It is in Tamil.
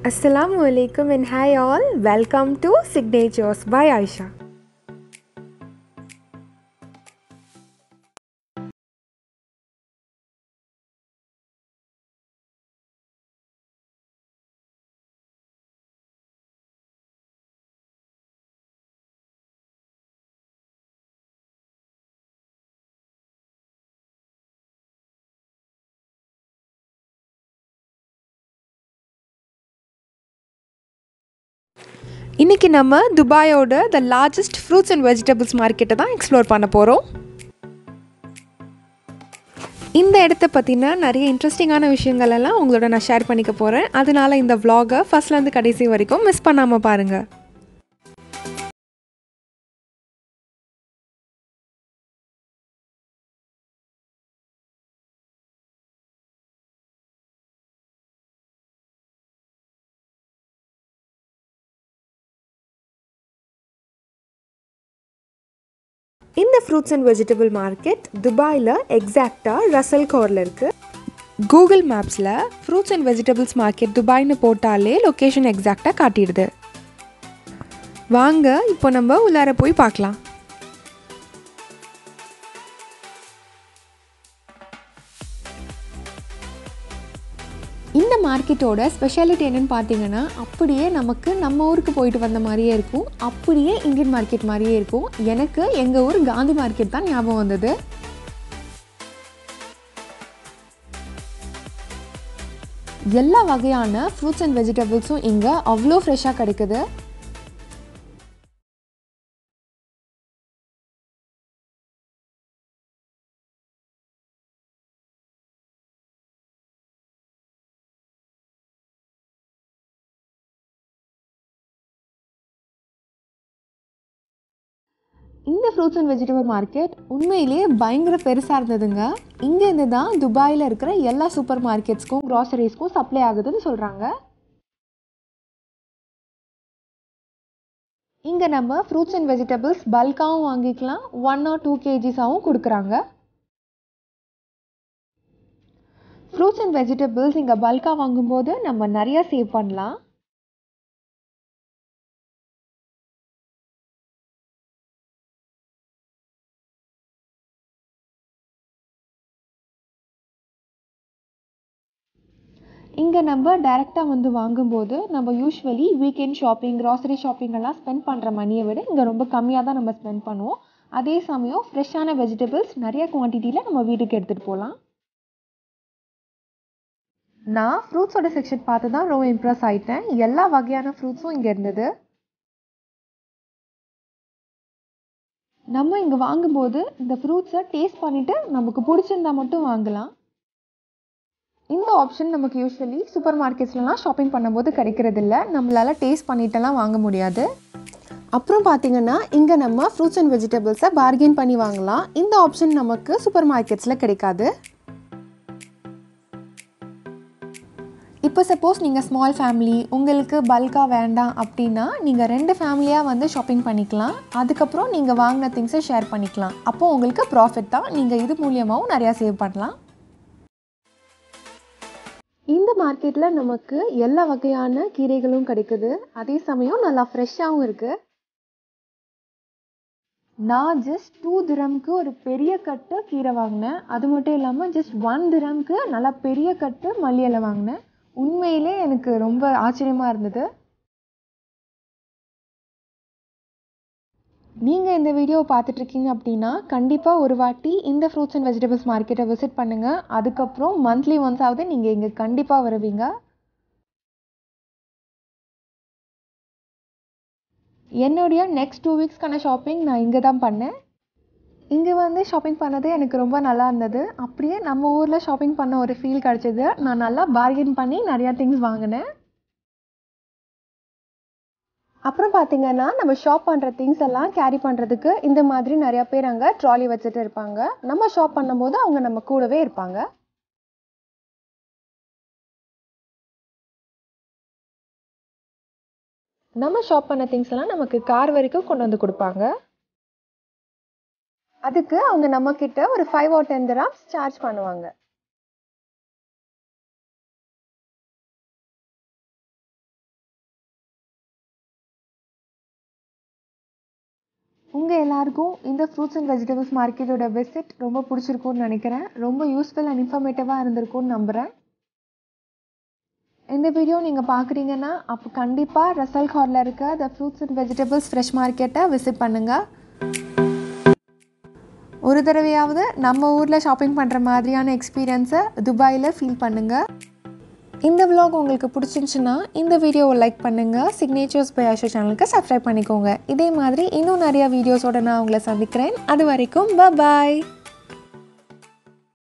Assalamu alaikum and hi all. Welcome to Signatures by Aisha. இன்றைக்கி நம்ம துபாயோட the largest fruits and vegetables மார்க்கெட்டை தான் எக்ஸ்ப்ளோர் பண்ண போகிறோம் இந்த இடத்த பற்றின நிறைய இன்ட்ரெஸ்டிங்கான விஷயங்கள் எல்லாம் உங்களோட நான் ஷேர் பண்ணிக்க போகிறேன் அதனால இந்த vlog-அ ஃபஸ்ட்லேருந்து கடைசி வரைக்கும் மிஸ் பண்ணாமல் பாருங்கள் இந்த ஃப்ரூட்ஸ் அண்ட் வெஜிடபிள் மார்க்கெட் துபாயில் எக்ஸாக்டாக ரசல் கோரில் இருக்குது கூகுள் மேப்ஸில் ஃப்ரூட்ஸ் அண்ட் வெஜிடபிள்ஸ் மார்க்கெட் துபாய்னு போட்டாலே லொக்கேஷன் எக்ஸாக்டாக காட்டிடுது வாங்க இப்போ நம்ம உள்ளார போய் பார்க்கலாம் இந்த மார்க்கெட்டோட ஸ்பெஷாலிட்டி என்னன்னு பார்த்தீங்கன்னா அப்படியே நமக்கு நம்ம ஊருக்கு போயிட்டு வந்த மாதிரியே இருக்கும் அப்படியே இந்தியன் மார்க்கெட் மாதிரியே இருக்கும் எனக்கு எங்கள் ஊர் காந்தி மார்க்கெட் தான் ஞாபகம் வந்தது எல்லா வகையான ஃப்ரூட்ஸ் அண்ட் வெஜிடபிள்ஸும் இங்கே அவ்வளோ ஃப்ரெஷ்ஷாக கிடைக்குது இந்த ஃப்ரூட்ஸ் அண்ட் வெஜிடபிள் மார்க்கெட் உண்மையிலேயே பயங்கர பெருசாக இருந்ததுங்க இங்கேருந்து தான் துபாயில் இருக்கிற எல்லா சூப்பர் மார்க்கெட்ஸ்க்கும் க்ராசரிஸ்க்கும் சப்ளை ஆகுதுன்னு சொல்கிறாங்க இங்கே நம்ம ஃப்ரூட்ஸ் அண்ட் வெஜிடபிள்ஸ் பல்காகவும் வாங்கிக்கலாம் ஒன் ஆர் டூ கேஜிஸாகவும் கொடுக்குறாங்க ஃப்ரூட்ஸ் அண்ட் வெஜிடபிள்ஸ் இங்கே பல்காக வாங்கும்போது நம்ம நிறையா சேவ் பண்ணலாம் இங்கே நம்ம டைரெக்டாக வந்து வாங்கும்போது நம்ம usually weekend shopping grocery shopping எல்லாம் ஸ்பெண்ட் பண்ணுற மணியை விட இங்கே ரொம்ப கம்மியாக தான் நம்ம ஸ்பெண்ட் பண்ணுவோம் அதே சமயம் ஃப்ரெஷ்ஷான வெஜிடபிள்ஸ் நிறைய குவான்டிட்டியில் நம்ம வீட்டுக்கு எடுத்துகிட்டு போகலாம் நான் ஃப்ரூட்ஸோட செக்ஷன் பார்த்து தான் ரொம்ப இம்ப்ரெஸ் ஆகிட்டேன் எல்லா வகையான ஃப்ரூட்ஸும் இங்கே இருந்தது நம்ம இங்கே வாங்கும்போது இந்த ஃப்ரூட்ஸை டேஸ்ட் பண்ணிவிட்டு நமக்கு பிடிச்சிருந்தா மட்டும் வாங்கலாம் இந்த ஆப்ஷன் நமக்கு யூஸ்வலி சூப்பர் மார்க்கெட்ஸ்லலாம் ஷாப்பிங் பண்ணும்போது கிடைக்கிறது இல்லை நம்மளால் டேஸ்ட் பண்ணிட்டெல்லாம் வாங்க முடியாது அப்புறம் பார்த்தீங்கன்னா இங்கே நம்ம ஃப்ரூட்ஸ் அண்ட் வெஜிடபிள்ஸை பார்கெயின் பண்ணி வாங்கலாம் இந்த ஆப்ஷன் நமக்கு சூப்பர் மார்க்கெட்ஸில் கிடைக்காது இப்போ சப்போஸ் நீங்கள் ஸ்மால் ஃபேமிலி உங்களுக்கு பல்காக வேண்டாம் அப்படின்னா நீங்கள் ரெண்டு ஃபேமிலியாக வந்து ஷாப்பிங் பண்ணிக்கலாம் அதுக்கப்புறம் நீங்கள் வாங்கின திங்ஸை ஷேர் பண்ணிக்கலாம் அப்போது உங்களுக்கு ப்ராஃபிட் தான் நீங்கள் இது மூலியமாகவும் நிறையா சேவ் பண்ணலாம் இந்த மார்க்கெட்டில் நமக்கு எல்லா வகையான கீரைகளும் கிடைக்குது அதே சமயம் நல்லா ஃப்ரெஷ்ஷாகவும் இருக்குது நான் ஜஸ்ட் டூ திரம்க்கு ஒரு பெரிய கட்டு கீரை வாங்கினேன் அது மட்டும் இல்லாமல் ஜஸ்ட் ஒன் திரம்க்கு நல்லா பெரிய கட்டு மல்லி இலை வாங்கினேன் உண்மையிலே எனக்கு ரொம்ப ஆச்சரியமாக இருந்தது நீங்கள் இந்த வீடியோவை பார்த்துட்ருக்கீங்க அப்படின்னா கண்டிப்பாக ஒரு வாட்டி இந்த ஃப்ரூட்ஸ் அண்ட் வெஜிடபிள்ஸ் மார்க்கெட்டை விசிட் பண்ணுங்கள் அதுக்கப்புறம் மந்த்லி ஒன்ஸாவது நீங்கள் இங்கே கண்டிப்பாக வருவீங்க என்னுடைய நெக்ஸ்ட் டூ வீக்ஸ்க்கான ஷாப்பிங் நான் இங்கே தான் பண்ணேன் இங்கே வந்து ஷாப்பிங் பண்ணது எனக்கு ரொம்ப நல்லா இருந்தது அப்படியே நம்ம ஊரில் ஷாப்பிங் பண்ண ஒரு ஃபீல் கிடச்சிது நான் நல்லா பார்கெயின் பண்ணி நிறையா திங்ஸ் வாங்கினேன் அப்புறம் பார்த்தீங்கன்னா நம்ம ஷாப் பண்ணுற திங்ஸ் எல்லாம் கேரி பண்ணுறதுக்கு இந்த மாதிரி நிறையா பேர் அங்கே ட்ராலி வச்சுட்டு இருப்பாங்க நம்ம ஷாப் பண்ணும்போது அவங்க நம்ம கூடவே இருப்பாங்க நம்ம ஷாப் பண்ண திங்ஸ் எல்லாம் நமக்கு கார் வரைக்கும் கொண்டு வந்து கொடுப்பாங்க அதுக்கு அவங்க நம்மக்கிட்ட ஒரு five or ten grams charge பண்ணுவாங்க உங்கள் எல்லாருக்கும் இந்த ஃப்ரூட்ஸ் அண்ட் வெஜிடபிள்ஸ் மார்க்கெட்டோட விசிட் ரொம்ப பிடிச்சிருக்கும்னு நினைக்கிறேன் ரொம்ப யூஸ்ஃபுல் அண்ட் இன்ஃபர்மேட்டிவாக இருந்திருக்கும்னு நம்புகிறேன் இந்த வீடியோ நீங்கள் பார்க்குறீங்கன்னா அப்போ கண்டிப்பாக ரசல் காரில் இருக்க the fruits and vegetables fresh மார்க்கெட்டை விசிட் பண்ணுங்கள் ஒரு தடவையாவது நம்ம ஊரில் ஷாப்பிங் பண்ணுற மாதிரியான எக்ஸ்பீரியன்ஸை துபாயில் ஃபீல் பண்ணுங்கள் இந்த vlog உங்களுக்கு பிடிச்சிருந்துச்சுன்னா இந்த வீடியோவை லைக் பண்ணுங்கள் சிக்னேச்சர்ஸ் பை ஆஷோ சேனலுக்கு சப்ஸ்கிரைப் பண்ணிக்கோங்க இதே மாதிரி இன்னும் நிறையா வீடியோஸோட நான் உங்களை சந்திக்கிறேன் அது வரைக்கும் பாய்